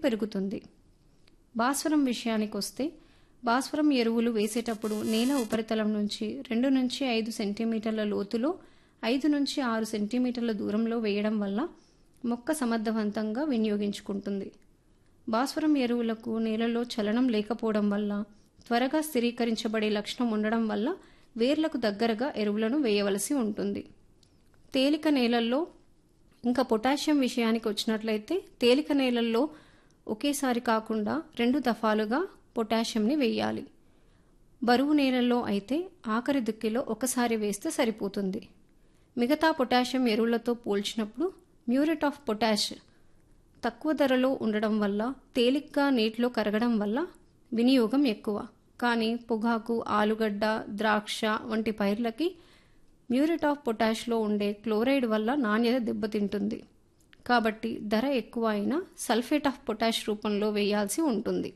పెరుగుతుంది భాస్వరం విషయానికి వస్తే భాస్వరం ఎరువులు వేసేటప్పుడు నేల ఉపరితలం నుంచి రెండు నుంచి ఐదు సెంటీమీటర్ల లోతులో ఐదు నుంచి ఆరు సెంటీమీటర్ల దూరంలో వేయడం వల్ల మొక్క సమర్థవంతంగా వినియోగించుకుంటుంది భాస్వరం ఎరువులకు నేలలో చలనం లేకపోవడం వల్ల త్వరగా స్థిరీకరించబడే లక్షణం ఉండడం వల్ల వేర్లకు దగ్గరగా ఎరువులను వేయవలసి ఉంటుంది తేలిక నేలల్లో ఇంకా పొటాషియం విషయానికి వచ్చినట్లయితే తేలిక నేలల్లో ఒకేసారి కాకుండా రెండు దఫాలుగా పొటాషియంని వేయాలి బరువు నేలల్లో అయితే ఆఖరి దుక్కిలో ఒకసారి వేస్తే సరిపోతుంది మిగతా పొటాషియం ఎరువులతో పోల్చినప్పుడు మ్యూరేట్ ఆఫ్ పొటాష్ తక్కువ ధరలో ఉండడం వల్ల తేలిగ్గా నీటిలో కరగడం వల్ల వినియోగం ఎక్కువ కానీ పొగాకు ఆలుగడ్డ ద్రాక్ష వంటి పైర్లకి మ్యూరేట్ ఆఫ్ పొటాష్లో ఉండే క్లోరైడ్ వల్ల నాణ్యత దెబ్బతింటుంది కాబట్టి ధర ఎక్కువ అయినా సల్ఫేట్ ఆఫ్ పొటాష్ రూపంలో వేయాల్సి ఉంటుంది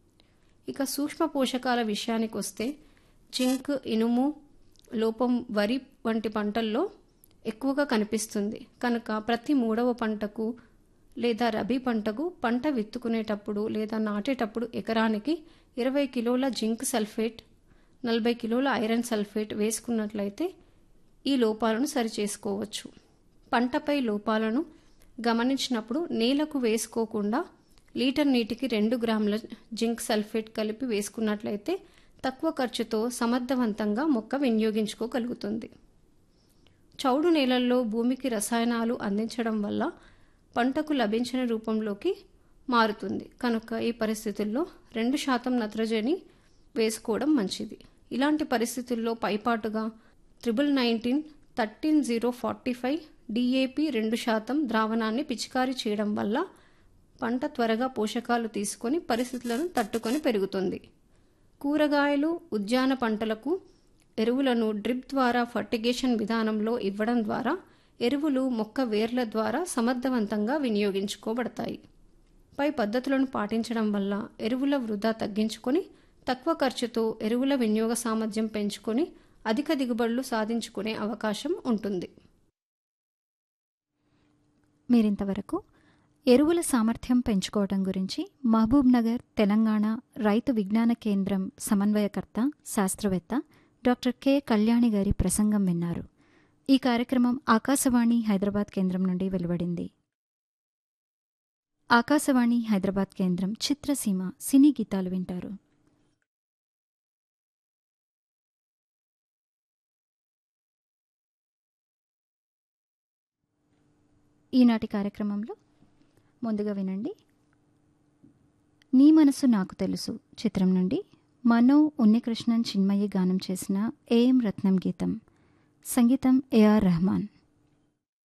ఇక సూక్ష్మ పోషకాల విషయానికి వస్తే జింక్ ఇనుము లోపం వరి వంటి పంటల్లో ఎక్కువగా కనిపిస్తుంది కనుక ప్రతి మూడవ పంటకు లేదా రబీ పంటకు పంట విత్తుకునేటప్పుడు లేదా నాటేటప్పుడు ఎకరానికి ఇరవై కిలోల జింక్ సల్ఫేట్ నలభై కిలోల ఐరన్ సల్ఫేట్ వేసుకున్నట్లయితే ఈ లోపాలను సరిచేసుకోవచ్చు పంటపై లోపాలను గమనించినప్పుడు నేలకు వేసుకోకుండా లీటర్ నీటికి రెండు గ్రాముల జింక్ సల్ఫేట్ కలిపి వేసుకున్నట్లయితే తక్కువ ఖర్చుతో సమర్థవంతంగా మొక్క వినియోగించుకోగలుగుతుంది చౌడు నేలల్లో భూమికి రసాయనాలు అందించడం వల్ల పంటకు లభించిన రూపంలోకి మారుతుంది కనుక ఈ పరిస్థితుల్లో రెండు శాతం నత్రజని వేసుకోవడం మంచిది ఇలాంటి పరిస్థితుల్లో పైపాటుగా triple nineteen thirteen zero forty five DAP రెండు శాతం ద్రావణాన్ని పిచికారీ చేయడం వల్ల పంట త్వరగా పోషకాలు తీసుకొని పరిస్థితులను తట్టుకొని పెరుగుతుంది కూరగాయలు ఉద్యాన పంటలకు ఎరువులను డ్రిప్ ద్వారా ఫర్టిగేషన్ విధానంలో ఇవ్వడం ద్వారా ఎరువులు మొక్క వేర్ల ద్వారా సమర్థవంతంగా వినియోగించుకోబడతాయి పై పద్ధతులను పాటించడం వల్ల ఎరువుల వృధా తగ్గించుకొని తక్కువ ఖర్చుతో ఎరువుల వినియోగ సామర్థ్యం పెంచుకొని అధిక దిగుబడులు సాధించుకునే అవకాశం ఉంటుంది మీరింతవరకు ఎరువుల సామర్థ్యం పెంచుకోవడం గురించి మహబూబ్ నగర్ తెలంగాణ రైతు విజ్ఞాన కేంద్రం సమన్వయకర్త శాస్త్రవేత్త డాక్టర్ కె కళ్యాణి గారి ప్రసంగం విన్నారు ఈ కార్యక్రమం ఆకాశవాణి హైదరాబాద్ కేంద్రం నుండి వెలువడింది ఆకాశవాణి హైదరాబాద్ కేంద్రం చిత్రసీమ సినీ గీతాలు వింటారు ఈనాటి కార్యక్రమంలో ముందుగా వినండి నీ మనసు నాకు తెలుసు చిత్రం నుండి మనో ఉన్నికృష్ణన్ చిన్మయ్య గానం చేసిన ఏఎం రత్నం గీతం సంగీతం ఏఆర్ రెహమాన్